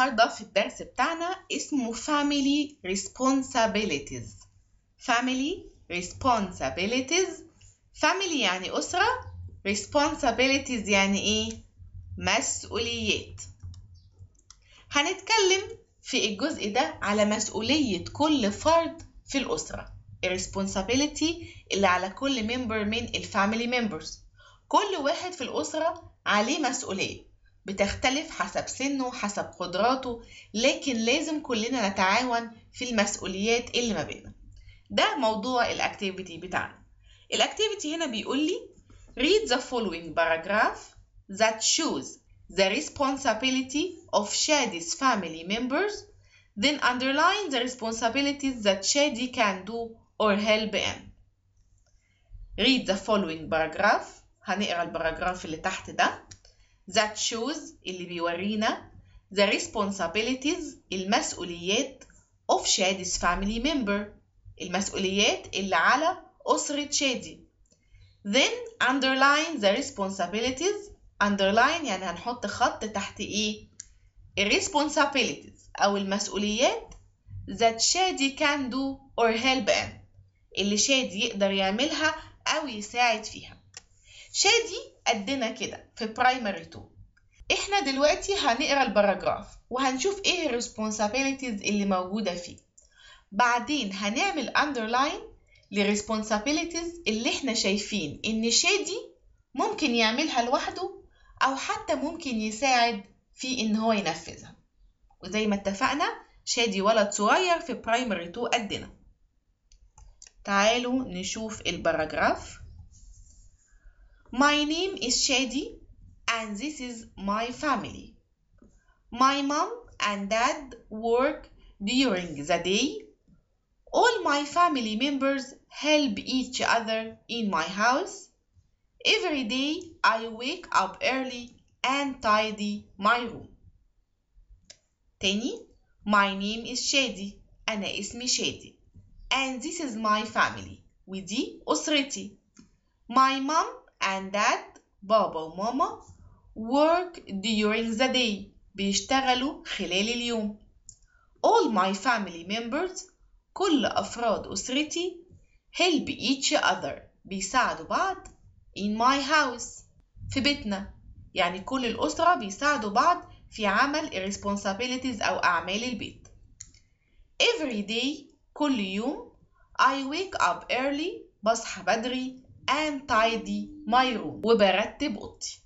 النهاردة في الدرس بتاعنا اسمه Family Responsibilities Family Responsibilities Family يعني أسرة Responsibilities يعني إيه؟ مسؤوليات هنتكلم في الجزء ده على مسؤولية كل فرد في الأسرة responsibility اللي على كل ممبر من الفاميلي ممبرز كل واحد في الأسرة عليه مسؤولية بتختلف حسب سنه حسب قدراته لكن لازم كلنا نتعاون في المسؤوليات اللي ما بيننا ده موضوع الاكتيفيتي بتاعنا الاكتيفيتي هنا بيقول لي read the following paragraph that shows the responsibility of Shadi's family members then underline the responsibilities that Shadi can do or help in read the following paragraph هنقرا الباراجراف اللي تحت ده that shows اللي بيورينا the responsibilities المسؤوليات of Shadi's family member المسؤوليات اللي على أسرة شادي then underline the responsibilities underline يعني هنحط خط تحت ايه responsibilities أو المسؤوليات that شادي can do or help in اللي شادي يقدر يعملها أو يساعد فيها شادي قدنا كده في برايمري 2 احنا دلوقتي هنقرا الباراجراف وهنشوف ايه الريسبونسابيلتيز اللي موجوده فيه بعدين هنعمل اندرلاين للريسبونسابيلتيز اللي احنا شايفين ان شادي ممكن يعملها لوحده او حتى ممكن يساعد في ان هو ينفذها وزي ما اتفقنا شادي ولد صغير في برايمري 2 قدنا تعالوا نشوف الباراجراف My name is Shadi and this is my family. My mom and dad work during the day. All my family members help each other in my house. Every day I wake up early and tidy my room. تاني My name is Shadi أنا اسمي شادي and this is my family ودي أسرتي My mom and dad بابا وماما work during the day بيشتغلوا خلال اليوم all my family members كل أفراد أسرتي help each other بيساعدوا بعض in my house في بيتنا يعني كل الأسرة بيساعدوا بعض في عمل responsibilities أو أعمال البيت every day كل يوم I wake up early بصحى بدري and tidy my room وبرتب اوضتي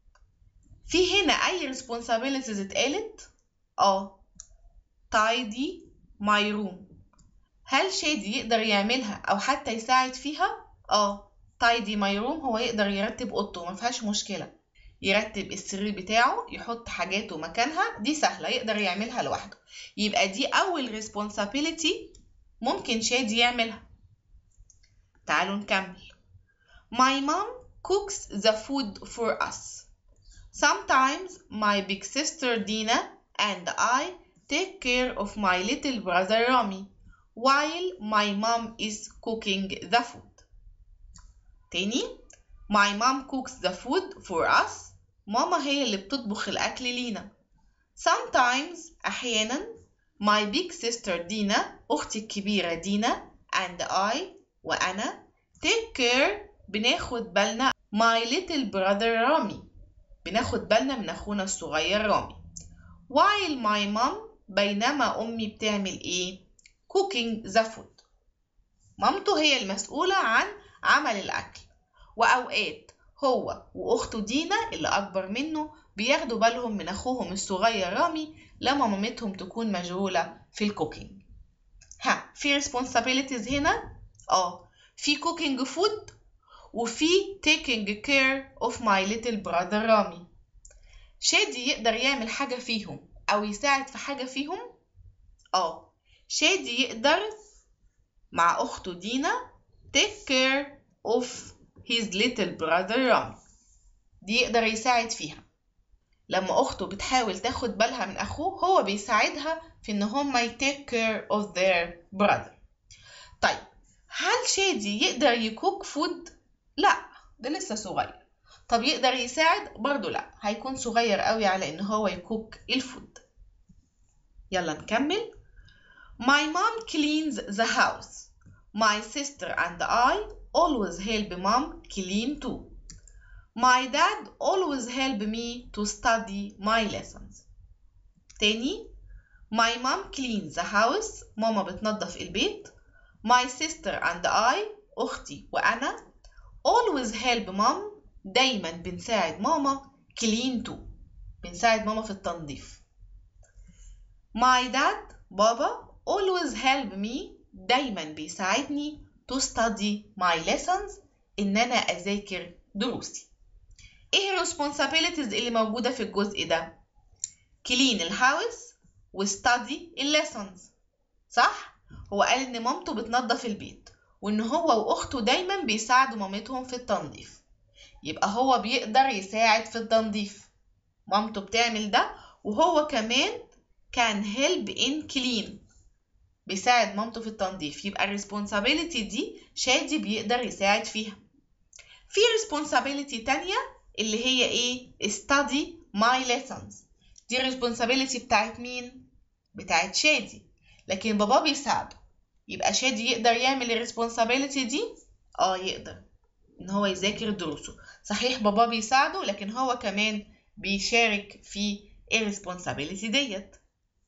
في هنا اي responsibilities اتقالت اه tidy my room هل شادي يقدر يعملها او حتى يساعد فيها اه tidy my room هو يقدر يرتب اوضته ما فيهاش مشكله يرتب السرير بتاعه يحط حاجاته مكانها دي سهله يقدر يعملها لوحده يبقى دي اول responsibility ممكن شادي يعملها تعالوا نكمل My mom cooks the food for us. Sometimes my big sister Dina and I take care of my little brother Rami while my mom is cooking the food. تاني My mom cooks the food for us. ماما هي اللي بتطبخ الأكل لينا. Sometimes أحيانا my big sister دينا أختي الكبيرة دينا and I وأنا take care بناخد بالنا my little brother رامي بناخد بالنا من أخونا الصغير رامي while my mom بينما أمي بتعمل إيه cooking the food مامته هي المسؤولة عن عمل الأكل وأوقات هو وأخته دينا اللي أكبر منه بياخدوا بالهم من أخوهم الصغير رامي لما مامتهم تكون مشغولة في الكوكينج ها في responsibilities هنا اه في cooking food وفي taking care of my little brother رامي شادي يقدر يعمل حاجة فيهم أو يساعد في حاجة فيهم اه شادي يقدر مع أخته دينا take care of his little brother رامي دي يقدر يساعد فيها لما أخته بتحاول تاخد بالها من أخوه هو بيساعدها في إن هما ي take care of their brother طيب هل شادي يقدر يكوك فود؟ لا ده لسه صغير طب يقدر يساعد؟ برضه لا هيكون صغير قوي على إن هو يكوك الفود يلا نكمل My mom cleans the house My sister and I always help mom clean too My dad always help me to study my lessons تاني My mom cleans the house ماما بتنظف البيت My sister and I أختي وأنا always help mom دايما بنساعد ماما clean too بنساعد ماما في التنظيف My dad بابا always help me دايما بيساعدني to study my lessons إن أنا أذاكر دروسي إيه responsibilities اللي موجودة في الجزء ده؟ clean الهاوس وستادي lessons صح؟ هو قال إن مامته بتنظف البيت وإن هو وأخته دايما بيساعدوا مامتهم في التنظيف يبقى هو بيقدر يساعد في التنظيف مامته بتعمل ده وهو كمان كان help in clean بيساعد مامته في التنظيف يبقى الريسبونسابيلتي دي شادي بيقدر يساعد فيها في responsibility تانية اللي هي ايه study my lessons دي responsibility بتاعت مين بتاعت شادي لكن بابا بيساعده يبقى شادي يقدر يعمل الريسبونسابيلتي دي اه يقدر ان هو يذاكر دروسه صحيح بابا بيساعده لكن هو كمان بيشارك في الريسبونسابيلتي ديت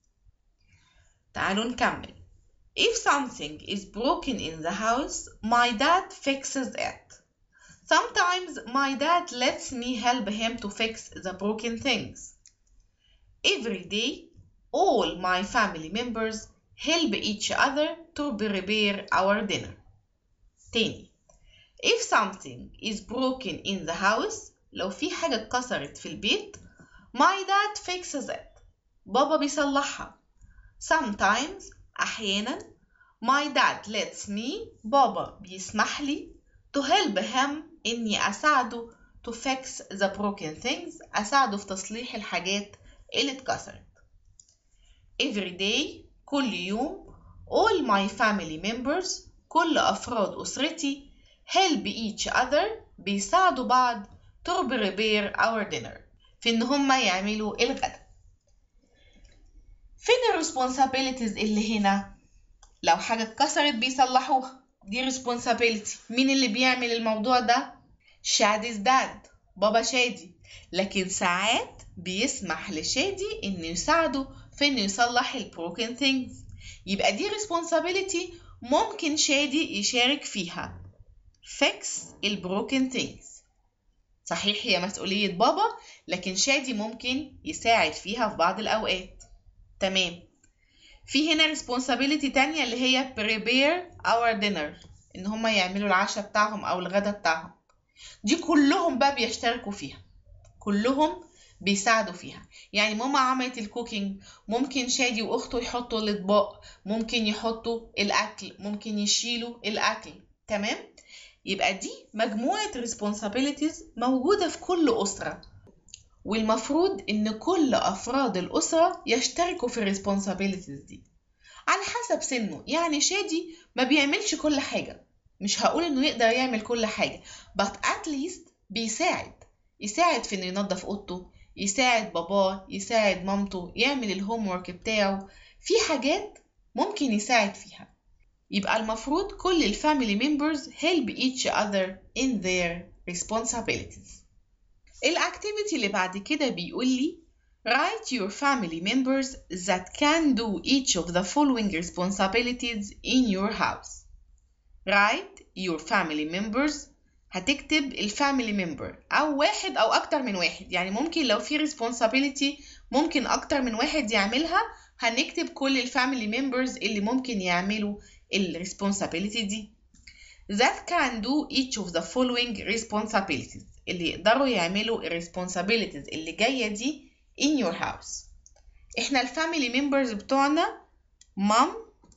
تعالوا نكمل If something is broken in the house, my dad fixes it. Sometimes my dad lets me help him to fix the broken things. Every day, all my family members help each other to prepare our dinner. تاني If something is broken in the house, لو في حاجة اتكسرت في البيت, my dad fixes it. بابا بيصلحها. Sometimes أحيانا my dad lets me بابا بيسمح لي to help him إني أساعده to fix the broken things أساعده في تصليح الحاجات اللي اتكسرت. Every day كل يوم all my family members كل أفراد أسرتي help each other بيساعدوا بعض to prepare our dinner في إن هما يعملوا الغداء. فين ال responsibilities اللي هنا؟ لو حاجة اتكسرت بيصلحوها دي responsibility مين اللي بيعمل الموضوع ده؟ شادي's dad بابا شادي لكن ساعات بيسمح لشادي إنه يساعده في إنه يصلح ال broken things يبقى دي responsibility ممكن شادي يشارك فيها fix ال broken things صحيح هي مسؤولية بابا لكن شادي ممكن يساعد فيها في بعض الأوقات تمام في هنا responsibility تانية اللي هي prepare our dinner إن هما يعملوا العشاء بتاعهم أو الغدا بتاعهم دي كلهم بقى بيشتركوا فيها كلهم بيساعدوا فيها يعني ماما عملت الكوكينج ممكن شادي واخته يحطوا الاطباق ممكن يحطوا الاكل ممكن يشيلوا الاكل تمام يبقى دي مجموعة responsibilities موجودة في كل أسرة والمفروض إن كل أفراد الأسرة يشتركوا في responsibilities دي على حسب سنه يعني شادي ما بيعملش كل حاجة مش هقول إنه يقدر يعمل كل حاجة but at least بيساعد يساعد في إنه ينظف أوضته يساعد باباه يساعد مامته يعمل الهوم ورك بتاعه في حاجات ممكن يساعد فيها يبقى المفروض كل الفاميلي ممبرز help each other in their responsibilities الاكتيفيتي اللي بعد كده بيقول لي write your family members that can do each of the following responsibilities in your house write your family members هتكتب الفاميلي ممبر او واحد او اكتر من واحد يعني ممكن لو في responsibility ممكن اكتر من واحد يعملها هنكتب كل الفاميلي ممبرز اللي ممكن يعملوا ال responsibility دي that can do each of the following responsibilities اللي يقدروا يعملوا ال responsibilities اللي جاية دي in your house احنا الفاميلي ممبرز بتوعنا مام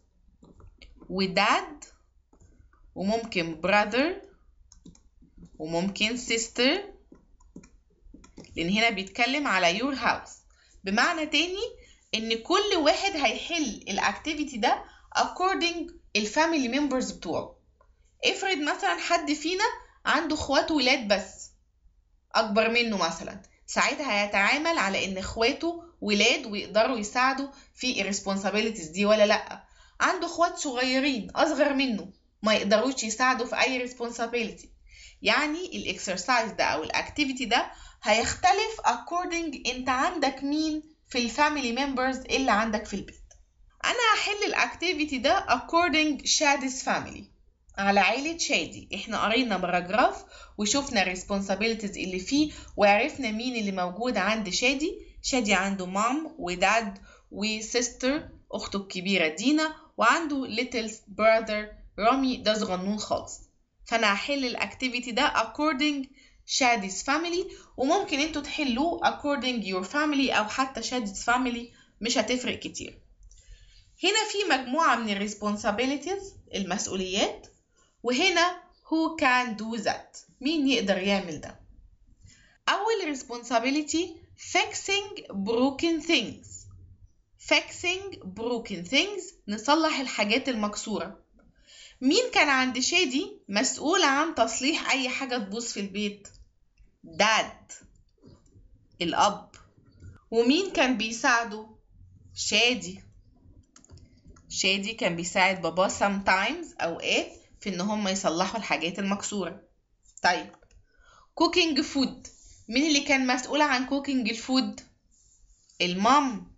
وداد وممكن brother وممكن sister لأن هنا بيتكلم على your house بمعنى تاني إن كل واحد هيحل الأكتيفيتي ده according الفاميلي ممبرز بتوعه افرض مثلا حد فينا عنده اخوات ولاد بس أكبر منه مثلا ساعتها هيتعامل على إن اخواته ولاد ويقدروا يساعدوا في الريسبونسابيلتيز دي ولا لا عنده اخوات صغيرين اصغر منه ما يقدروش يساعدوا في اي ريسبونسابيلتي يعني الاكسرسايز ده او الاكتيفيتي ده هيختلف according انت عندك مين في الفاميلي ممبرز اللي عندك في البيت انا هحل الاكتيفيتي ده according شادي's family على عيلة شادي احنا قرينا باراجراف وشفنا الريسبونسابيلتيز اللي فيه وعرفنا مين اللي موجود عند شادي شادي عنده مام وداد وسيستر اخته الكبيرة دينا وعنده little brother رامي ده صغنون خالص فانا هحل الاكتيفيتي ده according شادي's family وممكن انتوا تحلوه according your family او حتى شادي's family مش هتفرق كتير هنا في مجموعة من الريسبونسابيلتيز المسؤوليات وهنا who can do that مين يقدر يعمل ده أول responsibility fixing broken things fixing broken things نصلح الحاجات المكسورة مين كان عند شادي مسؤول عن تصليح أي حاجة تبوظ في البيت داد الأب ومين كان بيساعده شادي شادي كان بيساعد باباه sometimes أوقات في إن هم يصلحوا الحاجات المكسورة طيب cooking food مين اللي كان مسؤول عن cooking الفود المام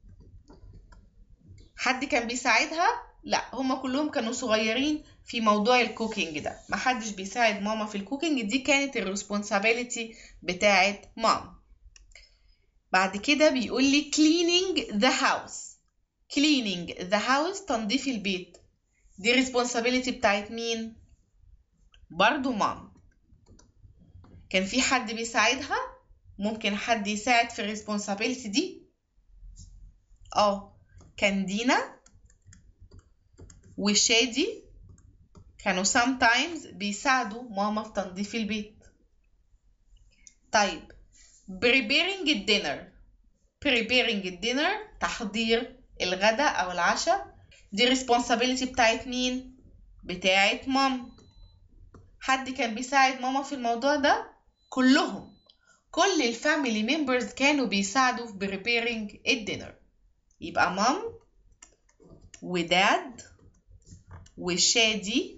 حد كان بيساعدها لا هما كلهم كانوا صغيرين في موضوع الكوكينج ده محدش بيساعد ماما في الكوكينج دي كانت الريسبونسابيلتي بتاعت مام بعد كده بيقول لي cleaning the house cleaning the house تنظيف البيت دي responsibility بتاعت مين برضو مام كان في حد بيساعدها ممكن حد يساعد في الريسبونسابيلتي دي اه كان دينا وشادي كانوا sometimes بيساعدوا ماما في تنظيف البيت طيب preparing الدينر preparing الدينر تحضير الغداء او العشاء دي responsibility بتاعت مين بتاعت مام حد كان بيساعد ماما في الموضوع ده كلهم كل الفاميلي ممبرز كانوا بيساعدوا في preparing الدينر يبقى مام وداد وشادي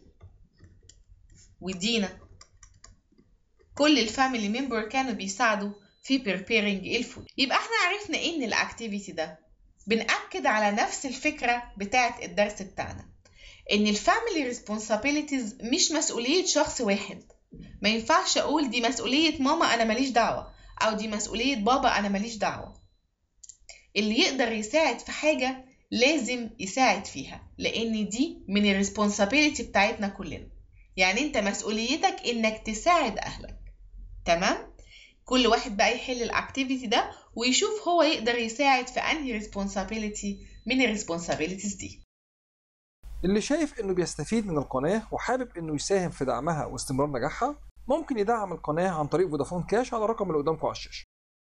ودينا كل الفاميلي ممبر كانوا بيساعدوا في preparing الفود يبقى احنا عرفنا ان الاكتيفيتي ده بنأكد على نفس الفكرة بتاعت الدرس بتاعنا ان الفاميلي ريسبونسابيلتيز مش مسؤولية شخص واحد ما ينفعش اقول دي مسؤولية ماما انا ماليش دعوة او دي مسؤولية بابا انا ماليش دعوة اللي يقدر يساعد في حاجة لازم يساعد فيها لان دي من الريسبونسابيلتي بتاعتنا كلنا يعني انت مسؤوليتك انك تساعد اهلك تمام كل واحد بقى يحل الاكتيفيتي ده ويشوف هو يقدر يساعد في انهي ريسبونسابيلتي من الريسبونسابيلتيز دي اللي شايف انه بيستفيد من القناة وحابب انه يساهم في دعمها واستمرار نجاحها ممكن يدعم القناة عن طريق فودافون كاش على الرقم اللي قدامكم على الشاشة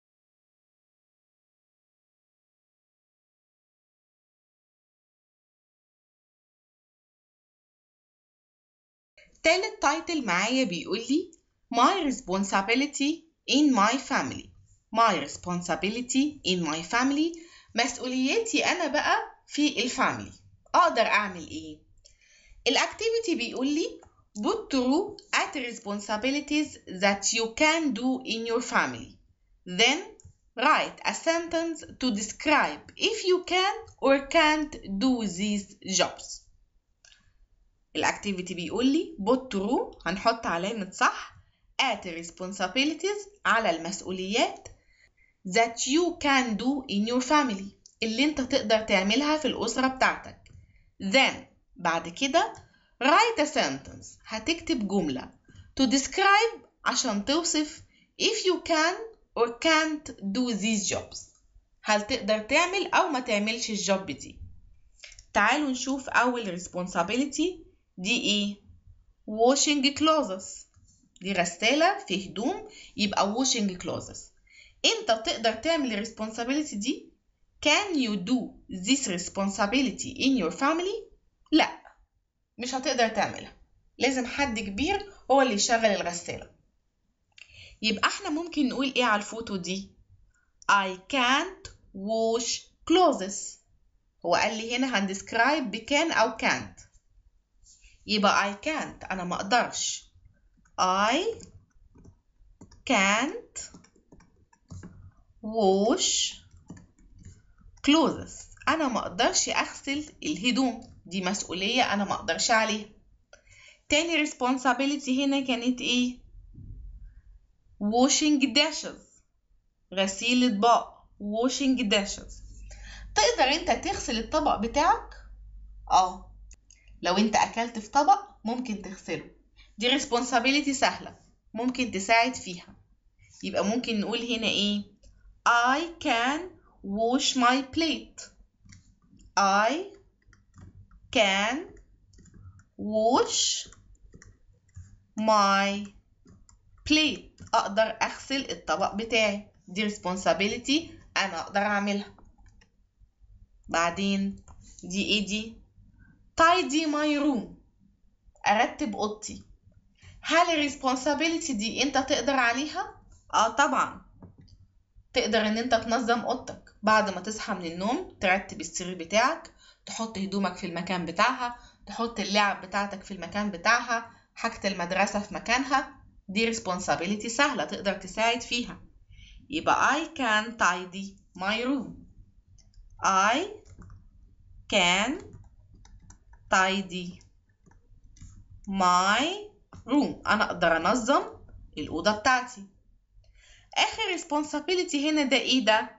تالت تايتل معايا بيقول لي My responsibility in my family My responsibility in my family مسؤولياتي أنا بقى في الفاميلي أقدر أعمل إيه؟ الأكتيفيتي بيقول لي Put through at responsibilities that you can do in your family Then write a sentence to describe if you can or can't do these jobs الاكتيفيتي بيقول لي put through هنحط علامة صح at responsibilities على المسؤوليات that you can do in your family اللي انت تقدر تعملها في الأسرة بتاعتك then بعد كده write a sentence هتكتب جملة to describe عشان توصف if you can or can't do these jobs هل تقدر تعمل أو ما تعملش الجوب دي تعالوا نشوف أول responsibility دي ايه washing clothes دي غسالة في هدوم يبقى washing clothes انت بتقدر تعمل الريسبونسابيلتي دي can you do this responsibility in your family لا مش هتقدر تعملها لازم حد كبير هو اللي يشغل الغسالة يبقى احنا ممكن نقول ايه على الفوتو دي I can't wash clothes هو قال لي هنا هندسكرايب بكان أو can't يبقى I can't أنا ما أقدرش I can't wash clothes أنا ما أقدرش أغسل الهدوم دي مسؤولية أنا ما أقدرش عليها تاني responsibility هنا كانت إيه washing dishes غسيل اطباق washing dishes تقدر انت تغسل الطبق بتاعك اه لو انت اكلت في طبق ممكن تغسله دي responsibility سهلة ممكن تساعد فيها يبقى ممكن نقول هنا ايه I can wash my plate I can wash my plate اقدر اغسل الطبق بتاعي دي responsibility انا اقدر اعملها بعدين دي ايه دي tidy my room ارتب اوضتي هل الريسبونسابيلتي دي انت تقدر عليها اه طبعا تقدر ان انت تنظم اوضتك بعد ما تصحى من النوم ترتب السرير بتاعك تحط هدومك في المكان بتاعها تحط اللعب بتاعتك في المكان بتاعها حاجة المدرسة في مكانها دي responsibility سهلة تقدر تساعد فيها يبقى I can tidy my room I can tidy my room أنا أقدر أنظم الأوضة بتاعتي آخر responsibility هنا ده إيه ده؟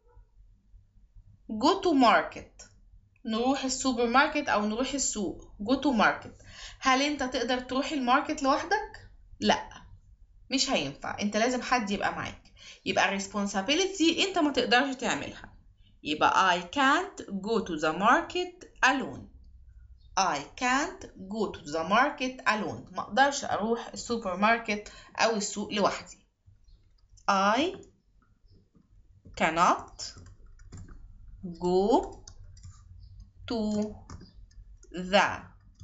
go to market نروح السوبر ماركت أو نروح السوق go to market هل أنت تقدر تروح الماركت لوحدك؟ لأ مش هينفع أنت لازم حد يبقى معاك يبقى responsibility أنت ما تقدرش تعملها يبقى I can't go to the market alone I can't go to the market alone ما اقدرش اروح السوبر ماركت او السوق لوحدي I cannot go to the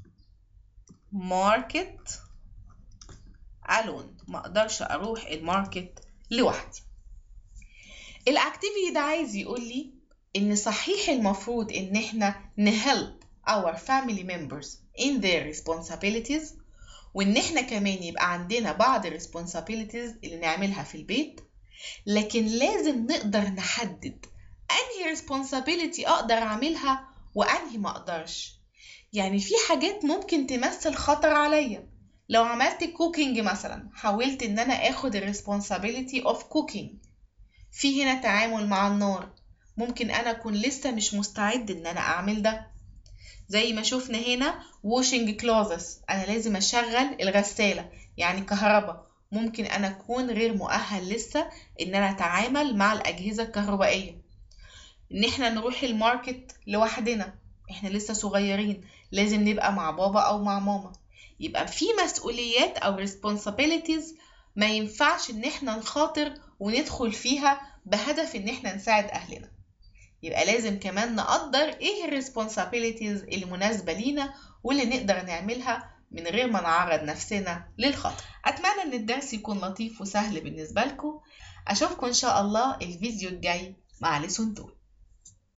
market alone ما اقدرش اروح الماركت لوحدي الاكتيفيتي ده عايز يقول لي ان صحيح المفروض ان احنا نهلب our family members in their responsibilities وإن إحنا كمان يبقى عندنا بعض responsibilities اللي نعملها في البيت لكن لازم نقدر نحدد أنهي responsibility أقدر أعملها وأنهي ما أقدرش يعني في حاجات ممكن تمثل خطر عليا لو عملت كوكينج مثلا حاولت ان انا اخد responsibility of cooking في هنا تعامل مع النار ممكن انا اكون لسه مش مستعد ان انا اعمل ده زي ما شفنا هنا washing clothes انا لازم اشغل الغسالة يعني كهرباء ممكن انا اكون غير مؤهل لسه ان انا اتعامل مع الاجهزة الكهربائية ان احنا نروح الماركت لوحدنا احنا لسه صغيرين لازم نبقى مع بابا او مع ماما يبقى في مسؤوليات او responsibilities ما ينفعش ان احنا نخاطر وندخل فيها بهدف ان احنا نساعد اهلنا يبقى لازم كمان نقدر ايه الريسبونسابيلتيز اللي مناسبة لينا واللي نقدر نعملها من غير ما نعرض نفسنا للخطر اتمنى ان الدرس يكون لطيف وسهل بالنسبة لكم اشوفكم ان شاء الله الفيديو الجاي مع لسون تول